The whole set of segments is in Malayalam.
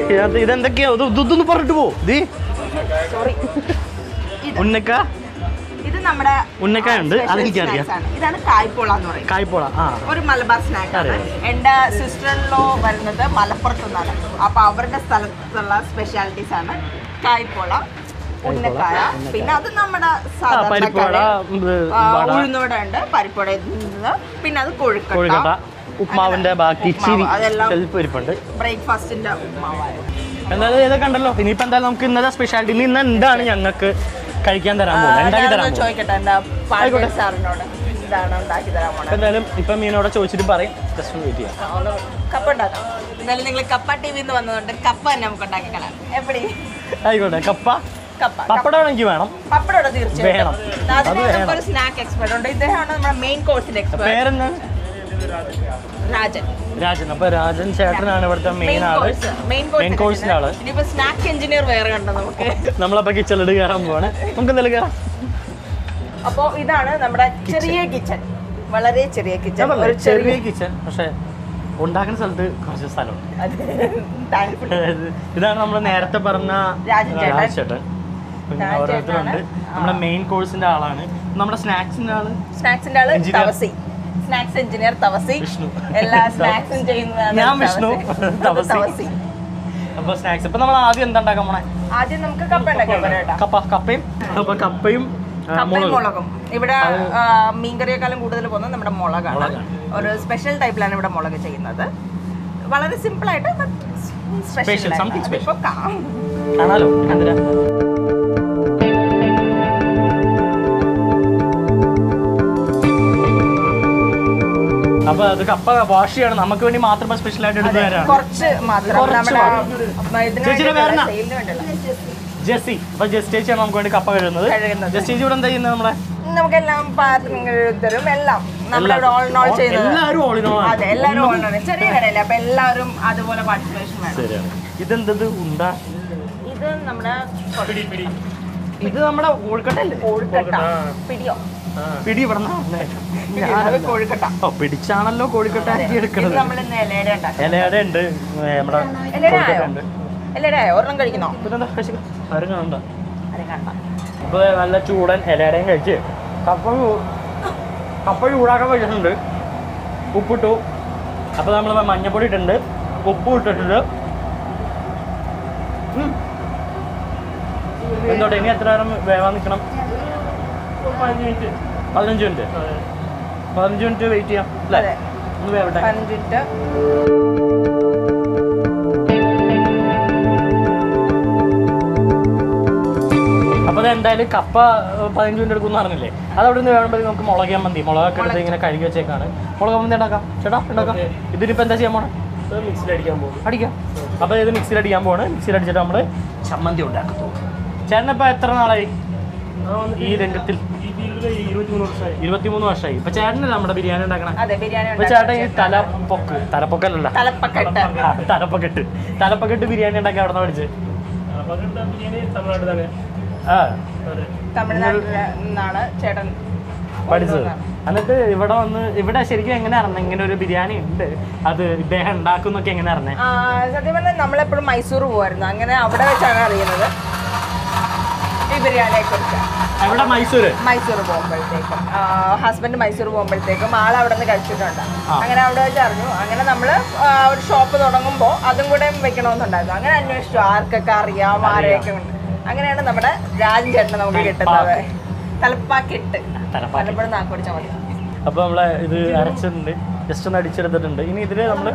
ഇതിനകത്ത് ഇതെന്തൊക്കെയാ ഇത് ഇതൊന്ന് പറഞ്ഞിട്ട് പോ ദീ സോറി ഉന്നക്ക ഇത് നമ്മുടെ ഉന്നക്കായ ഉണ്ട്, special അതെനിക്കറിയാം. snacks ആണ്. ഇതാണ് കായ്പോള എന്ന് പറയുന്നത് കായ്പോള ആ ഒരു മലബാർ സ്നാക്ക് ആണ് അറിയാം. എൻ്റെ സിസ്റ്ററിലോ വരുന്നത് മലപ്പുറത്ത് നിന്നാണ് അപ്പൊ അവരുടെ സ്ഥലത്തുള്ള സ്പെഷ്യാലിറ്റീസ് ആണ് കായ്പോള ഉന്നക്കായ ഉന്നക്കായ. പിന്നെ അത് നമ്മുടെ ആ, പരിപ്പുവട, ഇത് വട. ഉഴുന്നുവട ഉണ്ട് പരിപ്പുവട ഉണ്ട് പിന്നെ അത് കോഴിക്കട്ട കൊഴുക്കട്ട ഉപ്മാവിന്റെ ബാക്കി ഉപ്മാവ്, ഇച്ചിരി അതെല്ലാം സെൽഫ് ഇരിപ്പുണ്ട് ബ്രേക്ക്ഫാസ്റ്റിന്റെ ഉപ്മാവായിരുന്നു എന്തായാലും ഇതൊക്കെ ഉണ്ടല്ലോ ഇനിയിപ്പോ എന്തായാലും നമുക്ക് ഇന്നത്തെ സ്പെഷ്യാലിറ്റി ഇനി ഇന്ന് എന്താണ് ഞങ്ങൾക്ക് കഴിക്കാൻ തരാൻ പോകുന്നത് ഉണ്ടാക്കി തരാൻ ഞാനൊന്ന് പോകുന്നത് ചോദിക്കട്ടെ എൻ്റെ പാൽഗോഡ് സാറിനോട് എന്താണ് ഉണ്ടാക്കി തരാൻ അപ്പൊ പോണത് എന്തായാലും ഇപ്പൊ മീനോടെ ചോദിച്ചിട്ട് പറയും ജസ്റ്റ് ഒന്ന് വെയിറ്റ് ചെയ്യാം ഒന്ന് കപ്പ ഉണ്ടാക്കാം എന്തായാലും നിങ്ങൾ കപ്പ ടി വിന്ന് വന്നതുകൊണ്ട് കപ്പ തന്നെ നമുക്ക് ഉണ്ടാക്കി കളയാം എപ്പടി ആയിക്കോട്ടെ കപ്പ കപ്പ പപ്പടം എനിക്ക് വേണം പപ്പടോടെ തീർച്ചയായിട്ടും വേണം. അത് അതിന് വേണം. നമുക്കൊരു സ്നാക്ക് എക്സ്പെർട്ട് ഉണ്ട് ഇദ്ദേഹമാണ് നമ്മുടെ മെയിൻ കോഴ്സിന്റെ എക്സ്പെർട്ട് പേരെന്താ രാജൻ രാജൻ അപ്പൊ രാജൻ ചേട്ടനാണ് ഇവിടുത്തെ മെയിൻ മെയിൻ ആള് കോഴ്സ് മെയിൻ മെയിൻ കോഴ്സിന്റെ ആള് ഇനിയിപ്പോ സ്നാക്ക് എഞ്ചിനീയർ വേറെ കണ്ടോ നമുക്ക് നമ്മളപ്പോ കിച്ചണിൽ കയറാൻ പോവാണ് നമുക്ക് എന്തായാലും കയറാം അപ്പോ ഇതാണ് നമ്മുടെ ചെറിയ കിച്ചൺ വളരെ ചെറിയ ഞാൻ കിച്ചൺ പറഞ്ഞില്ലേ, ഒരു ചെറിയ ചെറിയ കിച്ചൺ പക്ഷെ ഉണ്ടാക്കുന്ന സ്ഥലത്ത് കുറച്ച് സ്ഥലമുണ്ട് താങ്ക്ഫുൾ അതായത് ഇതാണ് നമ്മൾ നേരത്തെ പറഞ്ഞ രാജൻ ചേട്ടൻ. രാജ് ചേട്ടൻ പിന്നെ രാജൻ ഓരോരുത്തരുണ്ട് ചേട്ടനാണ്. നമ്മുടെ മെയിൻ കോഴ്സിന്റെ ആളാണ് നമ്മുടെ സ്നാക്സിന്റെ ആള് സ്നാക്സിന്റെ ആള് Engineer. Thavasi snacks engineer Thavasi Vishnu. എല്ലാ സ്നാക്സും ചെയ്യുന്നതാണ് ഞാൻ വിഷ്ണു, തവസി. തവസി. തവസി അപ്പൊ സ്നാക്സ് ഇപ്പൊ നമ്മൾ ആദ്യം എന്താ ഉണ്ടാക്കാൻ പോണേ ആദ്യം നമുക്ക് കപ്പ ഉണ്ടാക്കാൻ പറയാം കപ്പ കപ്പയും അപ്പൊ കപ്പയും ആ, കപ്പയും മുളകും മുളകും ഇവിടെ അത് ആ, മീൻകറിയേക്കാളും കൂടുതൽ പോകുന്നത് നമ്മുടെ മുളകാണ് മുളകാണ്. ഒരു സ്പെഷ്യൽ ടൈപ്പിലാണ് ഇവിടെ മുളക് ചെയ്യുന്നത് വളരെ സിമ്പിൾ ആയിട്ട് Special, something special. ഇപ്പൊ കാണാം കാണാലോ എന്തിനാ അപ്പൊ അത് കപ്പ വാഷ് ചെയ്യണം നമുക്ക് വേണ്ടി മാത്രം സ്പെഷ്യൽ ആയിട്ട് എടുത്തു തരാണ് കുറച്ച് മാത്രം കുറച്ച് നമ്മുടെ ഇതിന് ചേച്ചിയുടെ വേണ്ടിയിട്ടുള്ള പേരെന്നാ? സെയിലിന് വേണ്ടിയുള്ള ജെസ്സി അപ്പൊ ജെസ് ചേച്ചിയാണ് നമുക്ക് വേണ്ടി കപ്പ കഴുകുന്നത് കഴുകുന്നത്. ജെസ് ചേച്ചി ഇവിടെ എന്താ ചെയ്യുന്നത് നമ്മളെ നമുക്കെല്ലാം പാത്രങ്ങൾ തരും എല്ലാം നമ്മളിവിടെ എല്ലാം. ഓൾ നോൾ ചെയ്യുന്നത് എല്ലാവരും all in all ആണ്. അതെ എല്ലാവരും ഓൾ നോൾ ചെറിയ കടയല്ലേ അപ്പൊ എല്ലാവരും അതുപോലെ പാർട്ടിസിപ്പേഷൻ വേണം ശരിയാണ് ഇതെന്തത് ഉണ്ടാ ഇത് നമ്മുടെ ഇത് നമ്മുടെ കോഴിക്കട്ടല്ലേ കോഴിക്കട്ട പിടിയോ പിടി ഇവിടെ ഇത് കോഴിക്കട്ട ഓ പിടിച്ചാണല്ലോ കോഴിക്കട്ട ആക്കി ഇത് എടുക്കുന്നത് നമ്മൾ ഇന്ന് ഇലയുടെ ഉണ്ടാക്കും ഇലയുടെ ഉണ്ട് ഏ, നമ്മുടെ ഇലയുടെ കോഴിക്കട്ട ആയോ ഉണ്ട് ഇലയുടെ ആയോ ഒരെണ്ണം കഴിക്കുന്നോ പിന്നെന്താ കഴിച്ചിട്ട് ആരും കാണണ്ട അത് കണ്ട ഇപ്പൊ നല്ല ചൂടൻ ഇലയുടെയും കഴിച്ച് കപ്പ ചൂ- കപ്പ ചൂടാക്കാൻ വെച്ചിട്ടുണ്ട് ഉപ്പിട്ടു അപ്പൊ നമ്മൾ മഞ്ഞപ്പൊടി ഇട്ടിട്ടുണ്ട് ഉപ്പ് ഇട്ടിട്ടുണ്ട് ഉം. എന്തോട്ടെ ഇനി എത്ര നേരം വേവാൻ നിൽക്കണം പതിനഞ്ച് മിനിറ്റ് പതിനഞ്ച് മിനിറ്റ് വെയിറ്റ് ചെയ്യാം അല്ലേ അതെ ഒന്ന് വേവട്ടെ പഞ്ചിട്ട് അപ്പൊ അത് എന്തായാലും കപ്പ ഏഹ്, പതിനഞ്ച് മിനിറ്റ് എടുക്കും പറഞ്ഞില്ലേ അത് അവിടെ നിന്ന് വേണമെങ്കിൽ നമുക്ക് മുളകാൻ മതി മുളകൊക്കെ എടുത്ത് ഇങ്ങനെ കഴുകി വെച്ചേക്കാണ് മുളക് മന്തി ഉണ്ടാക്കാം ചേട്ടാ ഉണ്ടാക്കാം ഇതിനിപ്പോ എന്താ ചെയ്യാൻ പോണേ മിക്സിൽ അടിക്കാൻ പോകും അടിക്കാം അപ്പൊ ഇത് മിക്സിയിൽ അടിക്കാൻ പോണ് മിക്സിയിൽ അടിച്ചിട്ട് നമ്മള് ചമ്മന്തി ഉണ്ടാക്കുന്നു ചേട്ടൻ ഇപ്പൊ എത്ര നാളായി ഈ രംഗത്തിൽ ഈ ഫീൽഡിൽ ഇരുപത്തിമൂന്ന് വർഷമായി ഇരുപത്തിമൂന്ന് വർഷമായി ഇപ്പൊ ചേട്ടനല്ലേ നമ്മുടെ ബിരിയാണി ഉണ്ടാക്കണേ അതെ ബിരിയാണി അപ്പൊ ചേട്ടൻ ഈ തലപ്പൊക്ക് തലപ്പൊക്കല്ല തലപ്പക്കെട്ട് തലപ്പൊക്കെട്ട് തലപ്പൊക്കെട്ട് ബിരിയാണി ഉണ്ടാക്കി അവിടെ നിന്ന് പഠിച്ച് പകർത്ത ബിരിയാണി തമിഴ്നാട് തന്നെ ആ അതെ തമിഴ്നാട്ടിൽ നിന്നാണ് ചേട്ടൻ പഠിച്ചത് എന്നിട്ട് ഇവിടെ വന്ന് ഇവിടെ ശരിക്കും എങ്ങനെ അറിഞ്ഞ ഇങ്ങനെ ഒരു ബിരിയാണി ഉണ്ട് അത് ഇദ്ദേഹം ഉണ്ടാക്കുന്നൊക്കെ എങ്ങനെ അറിഞ്ഞേ ആ, സത്യം പറഞ്ഞാൽ നമ്മളെപ്പോഴും മൈസൂർ പോകുമായിരുന്നു അങ്ങനെ അവിടെ വെച്ചാണ് അറിയുന്നത് ഈ ബിരിയാണിയെ കുറിച്ച് എവിടെ മൈസൂര് മൈസൂർ പോകുമ്പോഴത്തേക്കും ഹസ്ബൻഡ് മൈസൂർ പോകുമ്പോഴത്തേക്കും ആൾ അവിടെ നിന്ന് കഴിച്ചിട്ടുണ്ട് ആ. അങ്ങനെ അവിടെ വെച്ച് അറിഞ്ഞു അങ്ങനെ നമ്മൾ ഒരു ഷോപ്പ് തുടങ്ങുമ്പോൾ അതും കൂടെ വെക്കണമെന്നുണ്ടായിരുന്നു അങ്ങനെ അന്വേഷിച്ചു ആർക്കൊക്കെ അറിയാം ആരെയൊക്കെ ഉണ്ട് അങ്ങനെയാണ് നമ്മുടെ രാജൻ ചേട്ടനെ നമുക്ക് കിട്ടുന്നത് തലപ്പാക്കിട്ട് തലപ്പാക്കി. പലപ്പോഴും നാക്ക് പിടിച്ചാൽ മതി അപ്പൊ നമ്മളെ ഇത് അരച്ചിട്ടുണ്ട് ജസ്റ്റ് ഒന്ന് അടിച്ചെടുത്തിട്ടുണ്ട് ഇനി ഇതില് നമ്മള്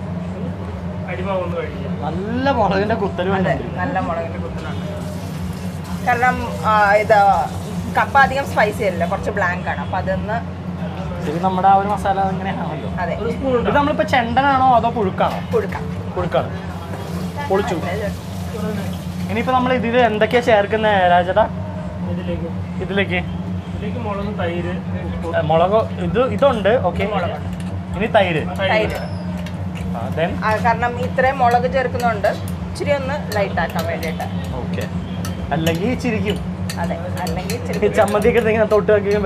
അടിമ ഒന്ന് കഴിക്കാം നല്ല മുളകിന്റെ കുത്തല് അതെ വേണ്ടിട്ടുണ്ട് നല്ല മുളകിന്റെ കുത്തലുണ്ട് കാരണം ആ, ഇത് കപ്പ അധികം സ്പൈസി അല്ല കുറച്ച് ബ്ലാങ്ക് ആണ് അപ്പൊ അതൊന്ന് ശരി നമ്മുടെ ആ ഒരു മസാല അങ്ങനെയാണല്ലോ അതെ ഒരു സ്പൂൺ ഇത് നമ്മളിപ്പോ ചെണ്ടനാണോ അതോ പുഴുക്കാണോ കൊടുക്കാം പുഴുക്കാണ് പൊളിച്ചു ഇനിയിപ്പോ നമ്മൾ ഇതിൽ എന്തൊക്കെയാ ചേർക്കുന്ന രാജേട്ടാ ഇതിലേക്ക് ഇതിലേക്ക് ഇതിലേക്ക് മുളക് തൈര് ഉപ്പ് ഏ, മുളക് ഇത് ഇതുണ്ട് ഓക്കെ ഇനി തൈര് തൈര് ദെൻ ആ, കാരണം ഇത്രയും മുളക് ചേർക്കുന്നുണ്ട് ഇച്ചിരി ഒന്ന് ലൈറ്റ് ആക്കാൻ വേണ്ടിയിട്ട് ഓക്കെ അല്ലെങ്കിൽ ചിരിക്കും അതെ അല്ലെങ്കിൽ ഈ ഇച്ചിരി ചമ്മന്തിയൊക്കെ എടുത്ത് ഇങ്ങനെ തൊട്ട് നോക്കിയാൽ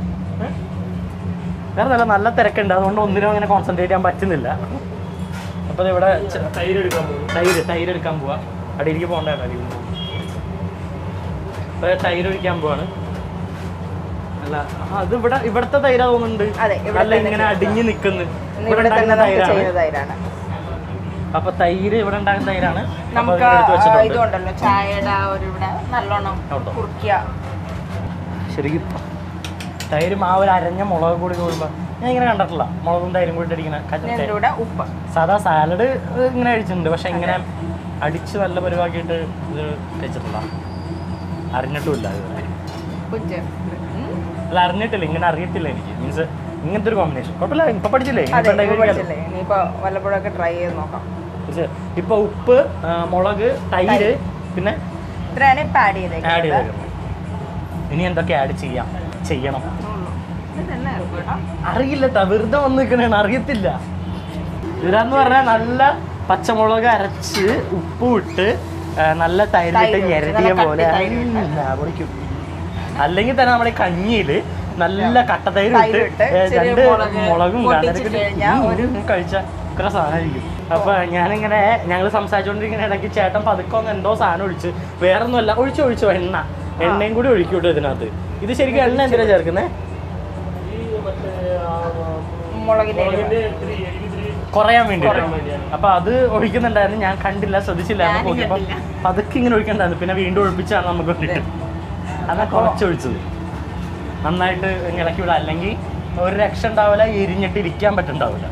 വേറെ നല്ല നല്ല തിരക്കുണ്ട് അതുകൊണ്ട് ഒന്നിനും അങ്ങനെ കോൺസെൻട്രേറ്റ് ചെയ്യാൻ പറ്റുന്നില്ല അപ്പൊ അപ്പോൾ ഇവിടെ ചെ- തൈര് എടുക്കാൻ പോകും തൈര് തൈര് എടുക്കാൻ പോവാ അടിയിലേക്ക് പോകണ്ടായിരുന്നു അടിയിൽ അപ്പോൾ തൈര് ഒഴിക്കാൻ പോവാണ് അല്ല ആ, അത് ഇവിടെ ഇവിടുത്തെ തൈരാ തോന്നുന്നുണ്ട് അതെ, ഇവിടെ അല്ല തന്നെ ഇങ്ങനെ അടിഞ്ഞു നിൽക്കുന്നു ഇന്ന് ഇവിടെ തന്നെ നമുക്ക് ചെയ്യുന്ന തൈരാണ് അപ്പൊ തൈര് ഇവിടെ ഉണ്ടാകുന്ന തൈരാണ് അപ്പൊ നമുക്ക് അത് എടുത്ത് ആ, വെച്ചിട്ടുണ്ട് ഇതുണ്ടല്ലോ ചായയുടെ ആ ഒരു ഇവിടെ നല്ലോണം ഉണ്ടോ? കുറുക്കിയ ശരിക്കും തൈരും ആ ഒരു അരഞ്ഞ മുളക് കൂടി കൂടുമ്പോൾ ഞാൻ ഇങ്ങനെ കണ്ടിട്ടില്ല മുളകും തൈരും കൂടി അടിക്കുന്ന പിന്നെ ഇതിന്റെ കൂടെ ഉപ്പ് സാധാ സാലഡ് ഇങ്ങനെ കഴിച്ചിട്ടുണ്ട് പക്ഷെ ഇങ്ങനെ അടിച്ച് നല്ല പരിവാക്കിയിട്ട് ഇത് കഴിച്ചിട്ടില്ല അറിഞ്ഞിട്ടുമില്ല ഇതുവരെ കുഞ്ച് ഉം. അല്ല അറിഞ്ഞിട്ടില്ല ഇങ്ങനെ അറിയത്തില്ല എനിക്ക് മീൻസ് ഇങ്ങനത്തെ ഒരു കോമ്പിനേഷൻ കുഴപ്പമില്ല ഇപ്പൊ പഠിച്ചില്ലേ അതെ ഇനിയിപ്പോ ഉണ്ടാക്കി ഇപ്പൊ കഴിക്കാലോ. പഠിച്ചില്ലേ ഇനിയിപ്പോ വല്ലപ്പോഴൊക്കെ ട്രൈ ചെയ്ത് നോക്കാം പക്ഷേ ഇപ്പൊ ഉപ്പ് ആ, മുളക് തൈര് പിന്നെ ഇത്രയാണ് ഇപ്പൊ ആഡ് ആഡ് ചെയ്തേക്കുന്നത് ചെയ്തേക്കുന്നത് ഇനി എന്തൊക്കെ ആഡ് ചെയ്യാം ചെയ്യണം ഇതന്നെ കേട്ടോ അറിയില്ല ട്ടാ, വെറുതെ വന്ന് നിൽക്കണേണ് അറിയത്തില്ല ഇതെന്ന് പറഞ്ഞാൽ നല്ല പച്ചമുളക് അരച്ച് ഉപ്പും ഇട്ട് ആ, നല്ല തൈരിട്ട് തൈര് ഒഴിച്ച്, ഞെരടിയ നല്ല പോലെ കട്ടി തൈര് ഇട്ട്. ഉം, ആ, പൊളിക്കും അല്ലെങ്കിൽ തന്നെ നമ്മുടെ കഞ്ഞിയിൽ നല്ല കട്ടത്തൈര് തൈര് ഇട്ട് ഇട്ട് ഏ, ചെറിയ രണ്ട് മുളക് മുളകും പൊട്ടിച്ചിട്ട് കടലൊക്കെ കഴിഞ്ഞാ ഒരു- കഴിച്ച ഇത്ര സാധനമായിരിക്കും അപ്പൊ ഞാനിങ്ങനെ ഞങ്ങൾ സംസാരിച്ചുകൊണ്ടിരിക്കുന്ന ഇടയ്ക്ക് ചേട്ടൻ പതുക്കെ ഒന്ന് എന്തോ സാധനം ഒഴിച്ച് വേറെ ഒന്നുമല്ല ഒഴിച്ചു ഒഴിച്ചു എണ്ണ എണ്ണയും കൂടി ഒഴിക്കൂട്ടോ ഇതിനകത്ത് ഇത് ശരിക്കും എണ്ണ എന്തിനാ ചേർക്കുന്നത് ഈ മറ്റേ ആ, മുളകിന്റെ എരിവ്. മുളകിന്റെ ഇത്തിരി എരിവ് ഇത്തിരി കുറയാൻ വേണ്ടി കുറയാൻ വേണ്ടിയാണ്. അപ്പൊ അത് ഒഴിക്കുന്നുണ്ടായിരുന്നു ഞാൻ കണ്ടില്ല ശ്രദ്ധിച്ചില്ലായിരുന്നു ഞാനും നോക്കിയപ്പോ കണ്ടില്ല. പതുക്കെ ഇങ്ങനെ ഒഴിക്കണ്ടായിരുന്നു പിന്നെ വീണ്ടും ഒഴിപ്പിച്ചാണ് നമുക്ക് വേണ്ടിട്ട് അതാ കുറച്ചൊഴിച്ചത് നന്നായിട്ട് ഇളക്കി വിടാം അല്ലെങ്കിൽ ഒരു രക്ഷ ഉണ്ടാവില്ല എരിഞ്ഞിട്ട് ഇരിക്കാൻ പറ്റുണ്ടാവില്ല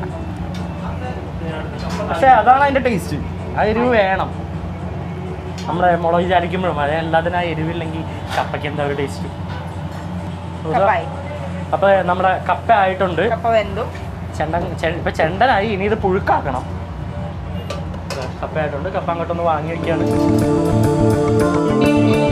പക്ഷെ അതാണ് അതിന്റെ ടേസ്റ്റ് ആ എരിവ് വേണം നമ്മുടെ മുളക് ചാരിക്കുമ്പോഴും അത് എല്ലാത്തിനും ആ എരിവില്ലെങ്കിൽ കപ്പയ്ക്ക് എന്താ ഒരു ടേസ്റ്റ് കപ്പായി അപ്പൊ നമ്മുടെ കപ്പ ആയിട്ടുണ്ട് കപ്പ വെന്തു ചെണ്ടൻ ചെ- ഇപ്പൊ ചെണ്ടനായി ഇനി ഇത് പുഴുക്കാക്കണം കപ്പയായിട്ടുണ്ട് കപ്പ അങ്ങോട്ടൊന്ന് വാങ്ങി വെക്കാണ്